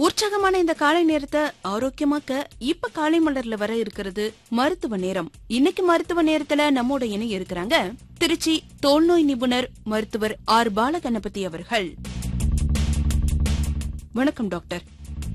உற்சாகமான இந்த காலை நேரத்தை ஆரோக்கியமாக்க இப்ப காலை மலர்ல வர இருக்கிறது மருத்துவ நேரம் இன்னைக்கு மருத்துவ நேரத்துல நம்மோட இணைய இருக்கிறாங்க திருச்சி தோல்நோய் நிபுணர் மருத்துவர் ஆர் பாலகணபதி அவர்கள் வணக்கம் டாக்டர்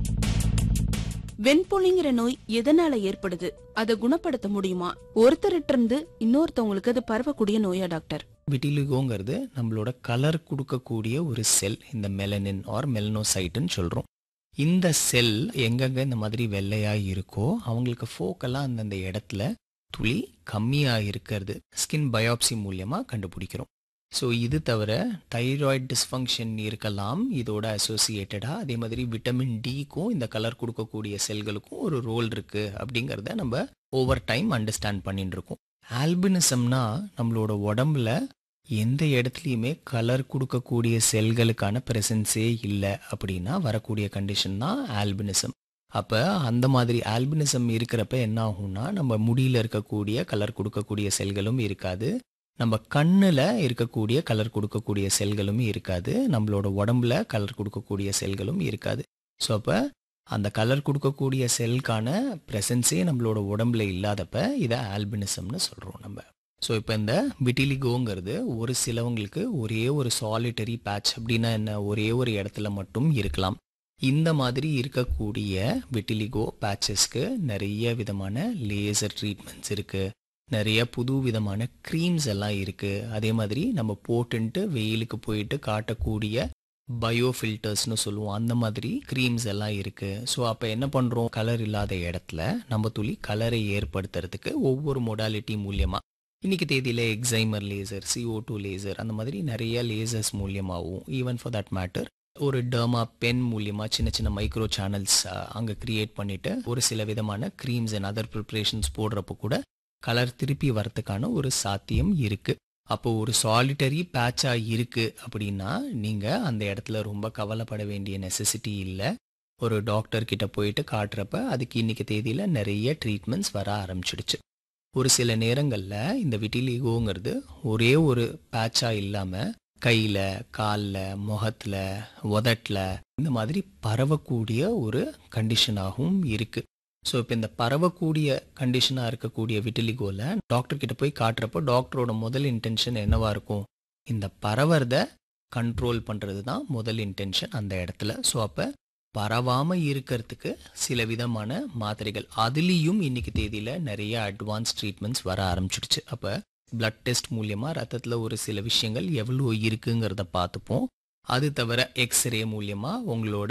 வெண்புலிங்கிற நோய் எதனால ஏற்படுது அதை குணப்படுத்த முடியுமா ஒருத்தர்கிட்ட இருந்து இன்னொருத்தவங்களுக்கு அது பரவக்கூடிய நோயா டாக்டர் விட்டிலிகோங்கிறது நம்மளோட கலர் கொடுக்கக்கூடிய ஒரு செல் இந்த மெலனின் ஆர் மெலனோசைட்டுன்னு சொல்கிறோம் இந்த செல் எங்கெங்க இந்த மாதிரி வெள்ளையா இருக்கோ அவங்களுக்கு ஃபோக்கெல்லாம் அந்தந்த இடத்துல துளி கம்மியாக இருக்கிறது ஸ்கின் பயாப்சி மூலியமாக கண்டுபிடிக்கிறோம் ஸோ இது தவிர தைராய்டு டிஸ்ஃபங்க்ஷன் இருக்கலாம் இதோட அசோசியேட்டடாக அதே மாதிரி விட்டமின் டிக்கும் இந்த கலர் கொடுக்கக்கூடிய செல்களுக்கும் ஒரு ரோல் இருக்குது அப்படிங்கிறத நம்ம ஓவர் டைம் அண்டர்ஸ்டாண்ட் பண்ணிட்டு இருக்கோம் ஆல்பினிசம்னா நம்மளோட உடம்புல எந்த இடத்துலையுமே கலர் கொடுக்கக்கூடிய செல்களுக்கான ப்ரெசன்ஸே இல்லை அப்படின்னா வரக்கூடிய கண்டிஷன் தான் ஆல்பினிசம் அப்போ அந்த மாதிரி ஆல்பினிசம் இருக்கிறப்ப என்ன ஆகும்னா நம்ம முடியில் இருக்கக்கூடிய கலர் கொடுக்கக்கூடிய செல்களும் இருக்காது நம்ம கண்ணில் இருக்கக்கூடிய கலர் கொடுக்கக்கூடிய செல்களும் இருக்காது நம்மளோட உடம்புல கலர் கொடுக்கக்கூடிய செல்களும் இருக்காது ஸோ அப்போ அந்த கலர் கொடுக்கக்கூடிய செல்கான ப்ரெசன்ஸே நம்மளோட உடம்புல இல்லாதப்ப இதை ஆல்பினிசம்னு சொல்கிறோம் நம்ம ஸோ இப்போ இந்த விட்டிலிகோங்கிறது ஒரு சிலவங்களுக்கு ஒரே ஒரு சாலிட்டரி பேட்ச் அப்படின்னா என்ன ஒரே ஒரு இடத்துல மட்டும் இருக்கலாம் இந்த மாதிரி இருக்கக்கூடிய விட்டிலிகோ பேட்சஸ்க்கு நிறைய விதமான லேசர் ட்ரீட்மெண்ட்ஸ் இருக்குது நிறைய புது விதமான க்ரீம்ஸ் எல்லாம் இருக்குது அதே மாதிரி நம்ம போட்டுன்ட்டு வெயிலுக்கு போயிட்டு காட்டக்கூடிய பயோ ஃபில்டர்ஸ்னு சொல்லுவோம் அந்த மாதிரி க்ரீம்ஸ் எல்லாம் இருக்குது ஸோ அப்போ என்ன பண்ணுறோம் கலர் இல்லாத இடத்துல நம்ம துளி கலரை ஏற்படுத்துறதுக்கு ஒவ்வொரு மொடாலிட்டி மூலியமாக இன்னைக்கு தேதியில் excimer laser CO2 two laser அந்த மாதிரி நிறைய லேசர்ஸ் மூலியமாகவும் ஈவன் ஃபார் தட் மேட்டர் ஒரு டர்மா பென் மூலியமா சின்ன சின்ன மைக்ரோ சேனல்ஸ் அங்கே கிரியேட் பண்ணிட்டு ஒரு சில விதமான க்ரீம்ஸ் அண்ட் அதர் ப்ரிப்ரேஷன்ஸ் போடுறப்போ கூட கலர் திருப்பி வரத்துக்கான ஒரு சாத்தியம் இருக்கு அப்போ ஒரு சாலிட்டரி பேட்சா இருக்கு அப்படின்னா நீங்க அந்த இடத்துல ரொம்ப கவலைப்பட வேண்டிய நெசசிட்டி இல்லை ஒரு டாக்டர் கிட்ட போயிட்டு காட்டுறப்ப அதுக்கு இன்னைக்கு தேதியில நிறைய ட்ரீட்மெண்ட்ஸ் வர ஆரம்பிச்சிடுச்சு ஒரு சில நேரங்களில் இந்த விட்டிலிகோங்கிறது ஒரே ஒரு பேட்சா இல்லாமல் கையில் காலில் முகத்தில் உதட்டில் இந்த மாதிரி பரவக்கூடிய ஒரு கண்டிஷனாகவும் இருக்குது ஸோ இப்போ இந்த பரவக்கூடிய கண்டிஷனாக இருக்கக்கூடிய விட்டிலிகோவில் டாக்டர் கிட்ட போய் காட்டுறப்போ டாக்டரோட முதல் இன்டென்ஷன் என்னவா இருக்கும் இந்த பரவறத கண்ட்ரோல் பண்ணுறது தான் முதல் இன்டென்ஷன் அந்த இடத்துல ஸோ அப்போ பரவாமல் இருக்கிறதுக்கு சில விதமான மாத்திரைகள் அதுலேயும் இன்னைக்கு தேதியில் நிறைய அட்வான்ஸ் ட்ரீட்மெண்ட்ஸ் வர ஆரம்பிச்சிடுச்சு அப்போ பிளட் டெஸ்ட் மூலியமாக ரத்தத்தில் ஒரு சில விஷயங்கள் எவ்வளோ இருக்குங்கிறத பார்த்துப்போம் அது தவிர எக்ஸ்ரே மூலியமாக உங்களோட